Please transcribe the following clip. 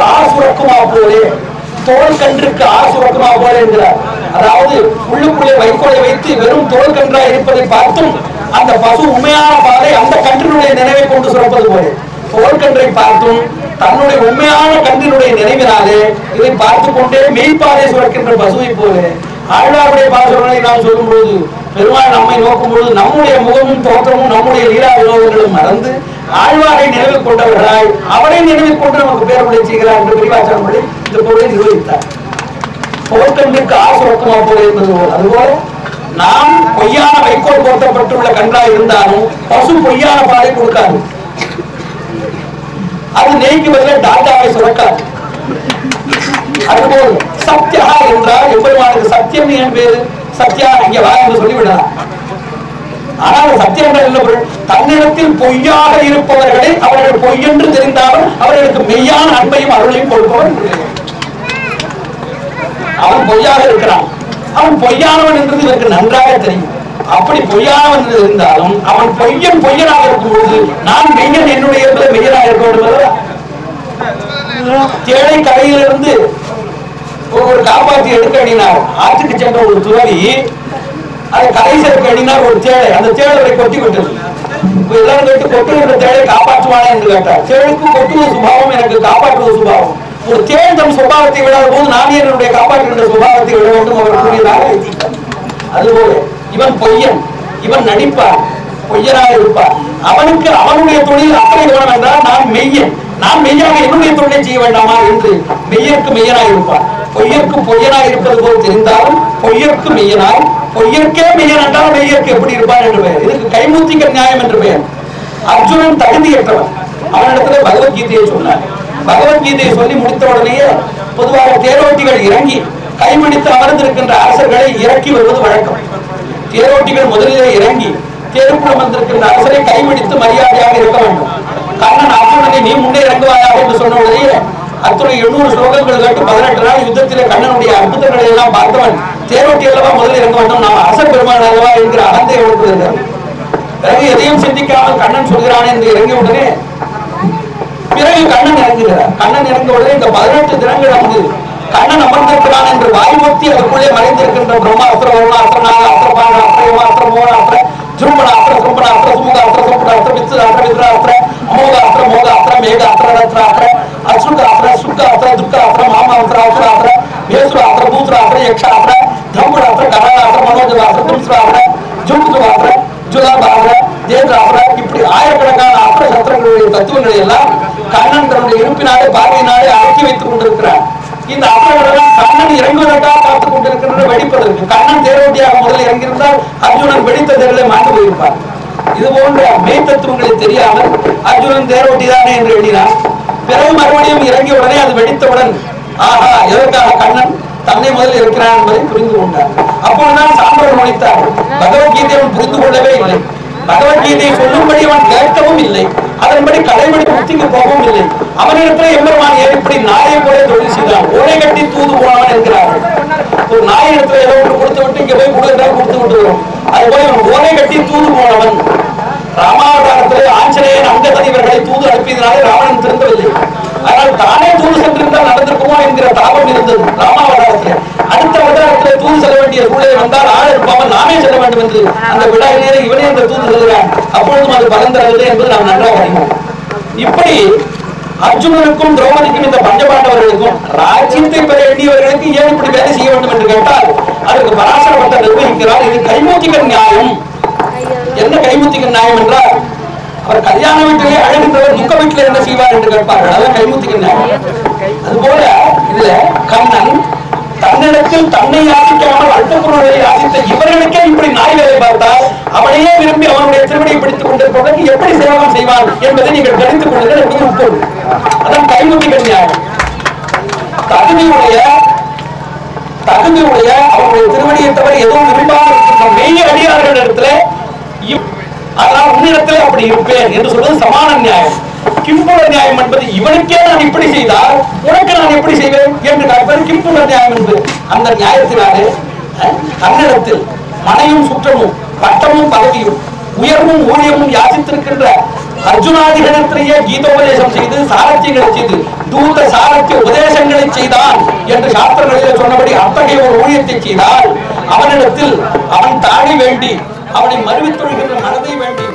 ஆசுரக்குமா போலே தோல் கன்றுக்கு ஆசுரக்குமா போலே என்கிறார் அதாவது உள்ளுக்குள்ளே வைக்கோலை வைத்து வெறும் தோல் கன்றாய் இருப்பதை பார்த்தும் அந்த பசு உண்மையான பாலை அந்த கன்றினுடைய நினைவை கொண்டு சுரப்பது போலே தோல் கன்றை பார்த்தும் தன்னுடைய உண்மையான கன்றினுடைய நினைவினாலே இதை பார்த்து கொண்டே மெய்ப்பாலை சுரக்கின்ற பசுவை போல ஆழ்வாருடைய பாசுரங்களை நாம் சொல்லும் பொழுது பெருமாள் நம்மை நோக்கும் பொழுது நம்முடைய முகமும் தோற்றமும் நம்முடைய லீலா வினோதங்களும் மறந்து ஆழ்வாரை நினைவில் கொண்டவர்களாய் அவரை நினைவில் கொண்டு நமக்கு பேரமடை செய்கிறார் என்று விரிவாச்சாரம் பண்ணி இந்த பொருளை நிர்வகித்தார் போர்க்கண்ணுக்கு ஆசுரக்குமா போல என்பது போல் அதுபோல நாம் பொய்யான வைக்கோல் போர்த்தப்பட்டுள்ள கன்றாய் இருந்தாலும் பசு பொய்யான பாலை கொடுக்காது அது நெய்க்கு பதிலாக டாட்டாவை சுரக்காது அதுபோல் சத்யா என்றால் எம்பெருமானுக்கு சத்தியம் ஏன் பேரு சத்யா இங்க வா என்று சொல்லிவிடலாம் ஆனால் சத்தியம் என்றால் என்ன பொருள் தன்னிடத்தில் பொய்யாக இருப்பவர்களை அவர்கள் பொய் என்று தெரிந்தாலும் அவர்களுக்கு மெய்யான அன்பையும் அருளையும் கொடுப்பவர் என்று பெயர். அவன் பொய்யாக இருக்கிறான் அவன் பொய்யானவன் என்றது இவருக்கு நன்றாக தெரியும் அப்படி பொய்யானவன் என்று இருந்தாலும் அவன் பொய்யன் பொய்யனாக இருக்கும் பொழுது நான் மெய்யன் என்னுடைய இயல்புல மெய்யனாக இருக்க வேண்டும் அல்லவா? தேடை கரையிலிருந்து ஒரு ஒரு காப்பாற்றி எடுக்க அணினார் ஆற்றுக்கு சென்ற ஒரு துறவி அதை கரை சேர்க்க அணினார் ஒரு தேடை அந்த தேடலை கொட்டி விட்டது இப்ப எல்லாரும் கேட்டு கொட்டுகின்ற தேடை காப்பாற்றுவானே என்று கேட்டார் தேழுக்கு கொட்டுவது சுபாவம் எனக்கு காப்பாற்றுவது சுபாவம் ஒரு தேள் தம் சுபாவத்தை விடாத போது நான் ஏன் என்னுடைய காப்பாற்றுகின்ற சுபாவத்தை விட வேண்டும் அவர் கூறியதாக எழுதிட்டார் அதுபோல இவன் பொய்யன் இவன் நடிப்பான் பொய்யனாக இருப்பார் அவனுக்கு அவனுடைய தொழில் அத்தனை கவனம் என்றால் நான் மெய்யன் நான் மெய்யாக என்னுடைய தொழிலை செய்ய வேண்டாமா என்று மெய்யருக்கு மெய்யனாய் இருப்பார் பொய்யருக்கு பொய்யனாய் இருப்பது போல் தெரிந்தாலும் பொய்யருக்கு மெய்யனாய் பொய்யற்கே மெய்யன் என்றால் மெய்யருக்கு எப்படி இருப்பார் என்று பெயர் இதுக்கு கைமூத்திக்க நியாயம் என்று பெயர் அர்ஜுனன் தகுதியற்றவன் அவனிடத்துல பகவத்கீதையை சொன்னார் பகவத்கீதையை சொல்லி முடித்த உடனேயே பொதுவாக தேரோட்டிகள் இறங்கி கைபிடித்து அமர்ந்திருக்கின்ற அரசர்களை இறக்கி வருவது வழக்கம் தேரோட்டிகள் முதலிலே இறங்கி தேருக்குள் வந்திருக்கின்ற அரசரை கைபிடித்து மரியாதையாக இருக்க வேண்டும் கண்ணன் அர்ஜுனனை நீ முன்னே இறங்குவாயாக என்று சொன்ன உடனே அத்துறை எண்ணூறு ஸ்லோகங்கள் கேட்டு பதினெட்டு நாள் யுத்தத்திலே கண்ணனுடைய அற்புதங்களை எல்லாம் பார்த்தவன் தேரோட்டி அல்லவா முதலில் இறங்க வேண்டும் நாம் அரசர் பெருமான் அல்லவா என்கிற அகந்தை எழுப்புகிறது பிறகு எதையும் சிந்திக்காமல் கண்ணன் சொல்கிறான் என்று இறங்கிய உடனே பிறகு கண்ணன் இறங்குகிறார் கண்ணன் இறங்கிய உடனே இந்த பதினெட்டு தினங்கள் வந்து கண்ணன் அமர்ந்திருக்கிறான் என்று வாய்மொத்தி அதற்குள்ளே மறைந்திருக்கின்ற பிரம்மாஸ்திர வருணாஸ்திர நாக அஸ்திர பாக அஸ்திர யமாஸ்திர மோகாஸ்திர ஜும்பன அஸ்திர சும்பன அஸ்திர சுமுக அஸ்திர சும்பன அஸ்திர வித்து அஸ்திர வித்ர அஸ்திர அமோக அஸ்திர மோக அஸ்திர மேக அஸ்திர ரத்ர அஸ்திர அசுக அஸ்திர சுக்க அஸ்திர துக்க அஸ்திர மாம அஸ்திர அசுர அஸ்திர மேசுர அஸ்திர பூத்ர அஸ்திர யக்ஷ அஸ்திர தம்புட அஸ்திர கரண அஸ்திர மனோஜ அஸ்திர தும்ஸ்ர அஸ்திர ஜும்புது அஸ்திர ஜுலாபாஸ்திர தேந்திர அஸ்திர இப்படி ஆயிரக்கணக்கான அஸ்திர சத்திரங்களுடைய தத்துவங்களை எல்லாம் கண்ணன் தன்னுடைய இருப்பினாலே பார்வையினாலே அடக்கி வைத்துக் கொண்டிருக்கிறார் இந்த அசுரர்கள் கண்ணன் இறங்குவதற்காக காத்துக் கொண்டிருக்கின்ற வெடிப்பதற்கு கண்ணன் தேரோட்டியாக முதலில் இறங்கியிருந்தால் அர்ஜுனன் வெடித்த தேரிலே மாண்டு போயிருப்பார் இது போன்ற மெய் தத்துவங்களை தெரியாமல் அர்ஜுனன் தேரோட்டி தானே என்று எண்ணினார் பிறகு மறுபடியும் இறங்கிய உடனே அது வெடித்தவுடன் ஆஹா எதற்காக கண்ணன் தன்னை முதலில் இருக்கிறான் என்பதை புரிந்து கொண்டார் அப்பொழுதுதான் சான்றோர் நுழைத்தார் பகவத்கீதை அவன் புரிந்து கொள்ளவே இல்லை பகவத்கீதையை சொல்லும்படி அவன் கேட்கவும் இல்லை அதன்படி கடைபிடி முத்திக்கு போகவும் இல்லை அவனிடத்தில் எம்பெருமான் ஏன் இப்படி நாயை போல தொழில் செய்தான் ஓலை கட்டி தூது போனவன் என்கிறார்கள் ஒரு நாயிடத்துல ஏதோ ஒன்று கொடுத்து விட்டு இங்க போய் கொடுக்கிறார் கொடுத்து விட்டு வரும் அது போய் அவன் ஓலை கட்டி தூது போனவன் ராமாவதாரத்திலே ஆஞ்சநேயன் அங்கதன் இவர்களை தூது அனுப்பியதனாலே ராவணன் திருந்தவில்லை ஆனால் தானே தூது சென்றிருந்தால் நடந்திருக்குமோ என்கிற தாபம் இருந்தது ராமாவதாரத்திலே அடுத்த அவதாரத்திலே தூது செல்ல வேண்டிய சூழலை வந்தால் ஆள் இருப்பாமல் நாமே செல்ல வேண்டும் என்று அந்த விழாவிலே இவனே அந்த தூது செல்கிறான் அப்பொழுதும் அது பலன் தரவில்லை என்பது நாம் நன்றாக அறிவோம் இப்படி அர்ஜுனனுக்கும் திரௌபதிக்கும் இந்த பஞ்சபாண்டவர்களுக்கும் ராஜ்யத்தை பெற எண்ணியவர்களுக்கு ஏன் இப்படி வேலை செய்ய வேண்டும் என்று கேட்டால் அதற்கு பராசர பக்தர் நிர்வகிக்கிறார் இது கைமூத்திக நியாயம் என்ன கைமுத்திக நியாயம் என்றால் அவர் கல்யாண வீட்டிலே அழகின்றவர் துக்க வீட்டிலே என்ன செய்வார் என்று கேட்பார்கள் அதான் கைமுத்திக நியாயம் அதுபோல இதுல கண்ணன் தன்னிடத்தில் தன்னை யாசிக்காமல் அல்பகுணரை யாசித்த இவர்களுக்கே இப்படி நாய் வேலை பார்த்தால் அவனையே விரும்பி அவனுடைய திருவடியை பிடித்துக் கொண்டிருப்பதற்கு எப்படி சேவகம் செய்வான் என்பதை நீங்கள் கணித்துக் கொள்ளுங்கள் என்பது உட்பொருள் அதான் கைமுத்திக நியாயம் தகுதியுடைய தகுதியுடைய அவருடைய திருவடியை தவிர எதுவும் விரும்பாமல் இருக்கின்ற மெய்ய அடியார்கள் இடத்துல இவ்- அதனால் உன்னிடத்திலே அப்படி இருப்பேன் என்று சொல்வது சமான நியாயம் கிம்புல நியாயம் என்பது இவனுக்கே நான் இப்படி செய்தால் உனக்கு நான் எப்படி செய்வேன் என்று கேட்பது கிம்புல நியாயம் என்பது அந்த நியாயத்தினாலே அஹ், தன்னிடத்தில் மனையும் சுற்றமும் பட்டமும் பதவியும் உயர்வும் ஊழியமும் யாசித்திருக்கின்ற அர்ஜுனாதிகளிடத்திலேயே கீதோபதேசம் செய்து சாரத்தியங்களை செய்து தூத சார தனக்கு உபதேசங்களை செய்தான் என்று சாஸ்திரங்களிலே சொன்னபடி அத்தகைய ஒரு ஊழியத்தை செய்தால் அவனிடத்தில் அவன் தாழி வேண்டி அவனை மறுவித் தொழுகின்ற மனதை வேண்டி